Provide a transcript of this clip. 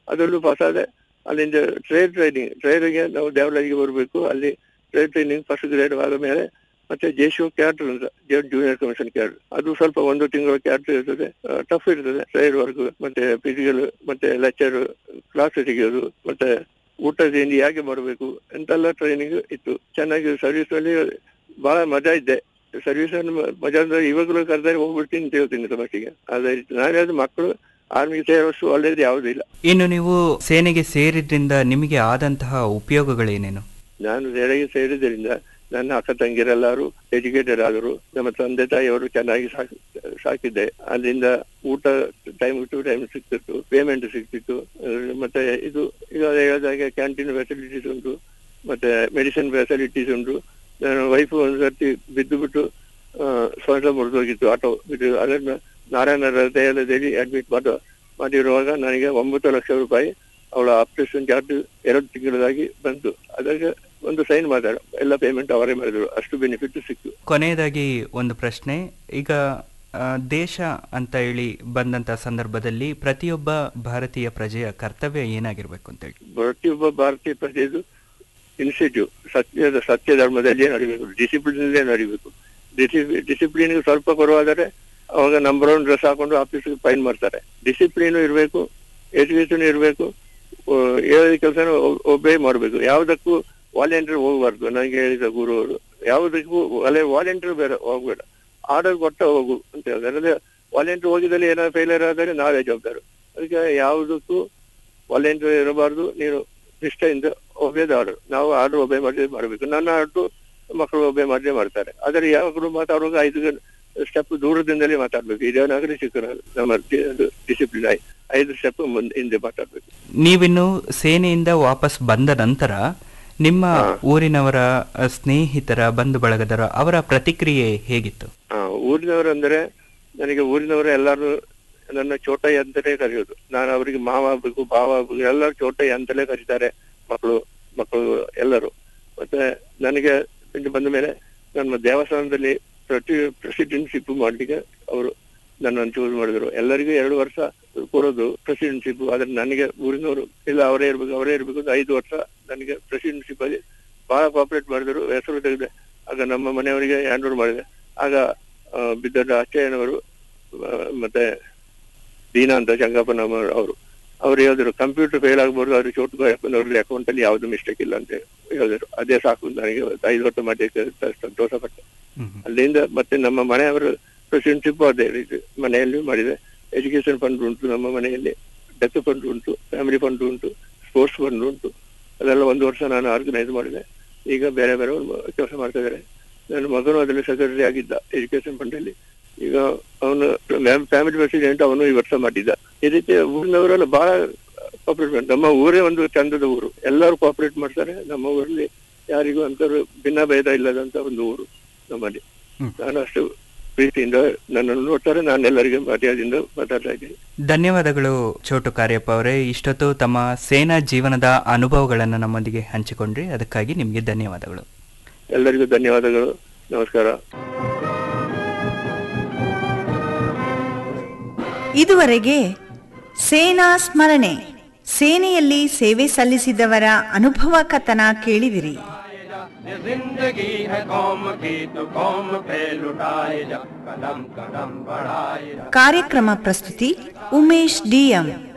ಅದರಲ್ಲೂ ಪಾಸ್ ಆದ್ರೆ ಅಲ್ಲಿಂದ ಟ್ರೇಡ್ ಟ್ರೈನಿಂಗ್ ಟ್ರೈನಿಂಗ್ ನಾವು ದೇವರಾಜಿಗೆ ಬರಬೇಕು ಅಲ್ಲಿ ಟ್ರೇಡ್ ಟ್ರೈನಿಂಗ್ ಫಸ್ಟ್ ಗ್ರೇಡ್ ಆದ ಮೇಲೆ ಮತ್ತೆ ಜೇಶು ಕ್ಯಾಟರ್ ಅಂತ ಜೂನಿಯರ್ ಕಮಿಷನ್ ಕ್ಯಾಡರ್ ಅದು ಸ್ವಲ್ಪ ಒಂದು ತಿಂಗಳ ಕ್ಯಾಟರ್ ಇರ್ತದೆ ಟಫ್ ಇರ್ತದೆ ಟ್ರೈಡ್ ವರ್ಕ್ ಮತ್ತೆ ಫಿಸಿಕಲ್ ಮತ್ತೆ ಲೆಕ್ಚರ್ ಕ್ಲಾಸ್ ತೆಗೆಯೋದು ಮತ್ತೆ ಊಟ ತಿಂಡಿ ಹೇಗೆ ಮಾಡಬೇಕು ಎಂತೆಲ್ಲ ಟ್ರೈನಿಂಗ್ ಇತ್ತು ಚೆನ್ನಾಗಿ ಸರ್ವಿಸ್ ಅಲ್ಲಿ ಬಹಳ ಮಜಾ ಇದ್ದೆ ಸರ್ವಿಸ್ ಅನ್ನು ಮಜಾ ಅಂದ್ರೆ ಇವಾಗಲೂ ಕರೆದರೆ ಹೋಗ್ಬಿಡ್ತೀನಿ ಅಂತ ಹೇಳ್ತೀನಿ ಸಮಸ್ಯೆಗೆ ಅದೇ ನಾನು ಹೇಳಿದ ಮಕ್ಕಳು ಆರ್ಮಿಗೆ ಸೇರೋಷ್ಟು ಒಳ್ಳೇದು ಯಾವುದೂ ಇಲ್ಲ ಇನ್ನು ನೀವು ಸೇನೆಗೆ ಸೇರಿದ್ರಿಂದ ನಿಮಗೆ ಆದಂತಹ ಉಪಯೋಗಗಳೇನೇನು ನಾನು ಸೇನೆಗೆ ಸೇರಿದ್ರಿಂದ ನನ್ನ ಅಕ್ಕ ತಂಗಿರೆಲ್ಲರೂ ಎಜುಕೇಟೆಡ್ ಆದರು ನಮ್ಮ ತಂದೆ ತಾಯಿಯವರು ಚೆನ್ನಾಗಿ ಸಾಕಿ ಸಾಕಿದ್ದೆ ಅಲ್ಲಿಂದ ಊಟ ಟೈಮ್ ಟು ಟೈಮ್ ಸಿಗ್ತಿತ್ತು ಪೇಮೆಂಟ್ ಸಿಗ್ತಿತ್ತು ಅಹ್ ಮತ್ತೆ ಇದು ಈಗ ಹೇಳಿದಾಗೆ ಕ್ಯಾಂಟೀನ್ ಫೆಸಿಲಿಟೀಸ್ ಉಂಟು ಮತ್ತೆ ಮೆಡಿಸಿನ್ ಫೆಸಿಲಿಟೀಸ್ ಉಂಟು ನನ್ನ ವೈಫ್ ಒಂದು ಸರ್ತಿ ಬಿದ್ದು ಬಿಟ್ಟು ಸೊಂಟ ಮುರಿದೋಗಿತ್ತು ಆಟೋ ಬಿದ್ದು ಅದನ್ನ ನಾರಾಯಣರ ದಯಾಲಯದಲ್ಲಿ ಅಡ್ಮಿಟ್ ಮಾಡ ಮಾಡಿರುವಾಗ ನನಗೆ ಒಂಬತ್ತು ಲಕ್ಷ ರೂಪಾಯಿ ಅವಳ ಆಪರೇಷನ್ ಚಾರ್ಜ್ ಎರಡು ತಿಂಗಳದಾಗಿ ಬಂತು ಅದಕ್ಕೆ ಒಂದು ಸೈನ್ ಮಾತಾಡ ಎಲ್ಲ ಪೇಮೆಂಟ್ ಅವರೇ ಮಾಡಿದ್ರು ಅಷ್ಟು ಬೆನಿಫಿಟ್ ಸಿಕ್ತು ಕೊನೆಯದಾಗಿ ಒಂದು ಪ್ರಶ್ನೆ ಈಗ ಆ, ದೇಶ ಅಂತ ಹೇಳಿ ಬಂದಂತ ಸಂದರ್ಭದಲ್ಲಿ ಪ್ರತಿಯೊಬ್ಬ ಭಾರತೀಯ ಪ್ರಜೆಯ ಕರ್ತವ್ಯ ಏನಾಗಿರ್ಬೇಕು ಅಂತ ಹೇಳಿ ಪ್ರತಿಯೊಬ್ಬ ಭಾರತೀಯ ಪ್ರಜೆದು ಇನ್ಸ್ಟಿಟ್ಯೂಟ್ ಸತ್ಯದ ಸತ್ಯ ಧರ್ಮದಲ್ಲೇ ನಡಿಬೇಕು ಡಿಸಿಪ್ಲಿನ್ ನಡಿಬೇಕು ಡಿಸಿಪ್ಲಿನ್ ಸ್ವಲ್ಪ ಕೊರವಾದರೆ ಅವಾಗ ನಂಬರ್ ಒನ್ ಡ್ರೆಸ್ ಹಾಕೊಂಡು ಆಫೀಸ್ಗೆ ಫೈನ್ ಮಾಡ್ತಾರೆ ಡಿಸಿಪ್ಲಿನ್ ಇರಬೇಕು ಎಜುಕೇಶನ್ ಇರಬೇಕು ಹೇಳಿದ ಕೆಲಸ ಒಬ್ಬೇ ಮಾಡಬೇಕು ಯಾವುದಕ್ಕೂ ವಾಲಂಟಿಯರ್ ಹೋಗ್ಬಾರ್ದು ನನಗೆ ಹೇಳಿದ ಗುರು ಅವರು ಯಾವುದಕ್ಕೂ ಅಲ್ಲೇ ವಾಲಂಟಿಯರ್ ಬೇರೆ ಹೋಗ್ಬೇಡ ಆರ್ಡರ್ ಕೊಟ್ಟ ಹೋಗು ಅಂತ ಹೇಳ್ತಾರೆ ಅಂದ್ರೆ ವಾಲಂಟಿಯರ್ ಹೋಗಿದಲ್ಲಿ ಏನಾದ್ರು ಫೇಲಿಯರ್ ಆದರೆ ನಾವೇ ಜವಾಬ್ದಾರು ಅದಕ್ಕೆ ಯಾವುದಕ್ಕೂ ವಾಲಂಟಿಯರ್ ಇರಬಾರ್ದು ನೀನು ನಿಷ್ಠೆಯಿಂದ ಒಬೇದ ಆರ್ಡರ್ ನಾವು ಆರ್ಡರ್ ಒಬೆ ಮಾಡಿ ಮಾಡಬೇಕು ನನ್ನ ಆರ್ಡರ್ ಮಕ್ಕಳು ಒಬೆ ಮಾಡಲೇ ಮಾಡ್ತಾರೆ ಆದರೆ ಯಾವಾಗಲೂ ಮಾತಾಡುವಾಗ ಐದು ಸ್ಟೆಪ್ ದೂರದಿಂದಲೇ ಮಾತಾಡ್ಬೇಕು ಇದೇ ನಗರ ಸಿಕ್ಕರ ನಮ್ಮ ಡಿಸಿಪ್ಲಿನ್ ಐದು ಸ್ಟೆಪ್ ಮುಂದೆ ಹಿಂದೆ ಮಾತಾಡ್ಬೇಕು ನೀವಿನ್ನು ಸೇನೆಯಿಂದ ವಾಪಸ್ ಬಂದ ನಂತರ ನಿಮ್ಮ ಊರಿನವರ ಅ, ಸ್ನೇಹಿತರ ಬಂಧು ಬಳಗದರ ಅವರ ಪ್ರತಿಕ್ರಿಯೆ ಹೇಗಿತ್ತು ಆ, ಊರಿನವರು ಅಂದ್ರೆ ನನಗೆ ಊರಿನವರು ಎಲ್ಲರೂ ನನ್ನ ಚೋಟಯ್ಯ ಅಂತಲೇ ಕರೆಯೋದು ನಾನು ಅವರಿಗೆ ಮಾವ ಆಗ್ಬೇಕು ಭಾವ ಆಗ್ಬೇಕು ಎಲ್ಲರೂ ಚೋಟಯ್ಯ ಅಂತಲೇ ಕರೀತಾರೆ ಮಕ್ಕಳು ಮಕ್ಕಳು ಎಲ್ಲರೂ ಮತ್ತೆ ನನಗೆ ಇಲ್ಲಿ ಬಂದ ಮೇಲೆ ನಮ್ಮ ದೇವಸ್ಥಾನದಲ್ಲಿ ಪ್ರತಿ ಪ್ರೆಸಿಡೆನ್ಶಿಪ್ ಮಾಡ್ಲಿಕ್ಕೆ ಅವರು ನನ್ನನ್ನು ಚೂಸ್ ಮಾಡಿದ್ರು ಎಲ್ಲರಿಗೂ ಎರಡು ವರ್ಷ ಕೊಡೋದು ಪ್ರೆಸಿಡೆನ್ಶಿಪ್ ಆದ್ರೆ ನನಗೆ ಊರಿನವರು ಇಲ್ಲ ಅವರೇ ಇರ್ಬೇಕು ಅವರೇ ಇರ್ಬೇಕು ಅಂತ ಐದು ವರ್ಷ ನನಗೆ ಪ್ರೆಸಿಡೆನ್ಶಿಪ್ ಅಲ್ಲಿ ಬಹಳ ಕೋಆಪರೇಟ್ ಮಾಡಿದ್ರು ಹೆಸರು ತೆಗೆದೆ ಆಗ ನಮ್ಮ ಮನೆಯವರಿಗೆ ಹ್ಯಾಂಡ್ ಓವರ್ ಮಾಡಿದೆ ಆಗ ಆ, ಬಿದ್ದಡ್ಡ ಅಚ್ಚಯ್ಯನವರು ಆ, ಮತ್ತೆ ದೀನಾ ಅಂತ ಚಂಗಪ್ಪನ ಅವರು ಅವ್ರು ಹೇಳಿದ್ರು ಕಂಪ್ಯೂಟರ್ ಫೇಲ್ ಆಗ್ಬಾರ್ದು ಅವ್ರಿಗೆ ಚೋಟು ಅಪ್ಪನವ್ರ ಅಕೌಂಟ್ ಅಲ್ಲಿ ಯಾವ್ದು ಮಿಸ್ಟೇಕ್ ಇಲ್ಲ ಅಂತ ಹೇಳಿದ್ರು ಅದೇ ಸಾಕು ನನಗೆ ಐದು ವರ್ಷ ಮಾಡಿ ಸಂತೋಷ ಪಟ್ಟೆ ಅಲ್ಲಿಂದ ಮತ್ತೆ ನಮ್ಮ ಮನೆಯವರ ಪ್ರೆಸಿಡೆನ್ಶಿಪ್ ಅದೇ ರೀತಿ ಮನೆಯಲ್ಲಿ ಮಾಡಿದೆ ಎಜುಕೇಶನ್ ಫಂಡ್ ಉಂಟು ನಮ್ಮ ಮನೆಯಲ್ಲಿ ಡೆತ್ ಫಂಡ್ ಉಂಟು ಫ್ಯಾಮಿಲಿ ಫಂಡ್ ಉಂಟು ಸ್ಪೋರ್ಟ್ಸ್ ಫಂಡ್ ಉಂಟು ಅದೆಲ್ಲ ಒಂದು ವರ್ಷ ನಾನು ಆರ್ಗನೈಸ್ ಮಾಡಿದೆ ಈಗ ಬೇರೆ ಬೇರೆ ಕೆಲಸ ಮಾಡ್ತಾ ಇದ್ದಾರೆ ನನ್ನ ಮಗನು ಅದರಲ್ಲಿ ಸೆಕ್ರೆಟರಿ ಆಗಿದ್ದ ಎಜುಕೇಶನ್ ಫಂಡ್ ಅಲ್ಲಿ ಈಗ ಅವನು ಫ್ಯಾಮಿಲಿ ಪ್ರೆಸಿಡೆಂಟ್ ಅವನು ಈ ವರ್ಷ ಮಾಡಿದ್ದ ಈ ರೀತಿ ಊರಿನವರೆಲ್ಲ ಬಹಳ ಕೋಪರೇಟ್ ನಮ್ಮ ಊರೇ ಒಂದು ಚಂದದ ಊರು ಎಲ್ಲರೂ ಕೋಪರೇಟ್ ಮಾಡ್ತಾರೆ ನಮ್ಮ ಊರಲ್ಲಿ ಯಾರಿಗೂ ಅಂತವ್ರು ಭಿನ್ನ ಭೇದ ಇಲ್ಲದಂತ ಒಂದು ಊರು ನಮ್ಮಲ್ಲಿ ಹ್ಮ್. ನಾನು ಅಷ್ಟು ಪ್ರೀತಿಯಿಂದ ನನ್ನನ್ನು ನೋಡ್ತಾರೆ ನಾನು ಎಲ್ಲರಿಗೆ ಮರ್ಯಾದೆಯಿಂದ ಮಾತಾಡ್ತಾ ಇದ್ದೀನಿ ಧನ್ಯವಾದಗಳು ಚೋಟು ಕಾರ್ಯಪ್ಪ ಅವರೇ ಇಷ್ಟೊತ್ತು ತಮ್ಮ ಸೇನಾ ಜೀವನದ ಅನುಭವಗಳನ್ನು ನಮ್ಮೊಂದಿಗೆ ಹಂಚಿಕೊಂಡ್ರಿ ಅದಕ್ಕಾಗಿ ನಿಮಗೆ ಧನ್ಯವಾದಗಳು ಎಲ್ಲರಿಗೂ ಧನ್ಯವಾದಗಳು ನಮಸ್ಕಾರ ಇದುವರೆಗೆ ಸೇನಾ ಸ್ಮರಣೆ ಸೇನೆಯಲ್ಲಿ ಸೇವೆ ಸಲ್ಲಿಸಿದವರ ಅನುಭವ ಕಥನ ಕೇಳಿದಿರಿ ये जिंदगी है कौम की तो कौम पे लुटाए जा कदम कदम बढ़ाए जा ಕಾರ್ಯಕ್ರಮ ಪ್ರಸ್ತುತಿ ಉಮೇಶ್ ಡಿಎಂ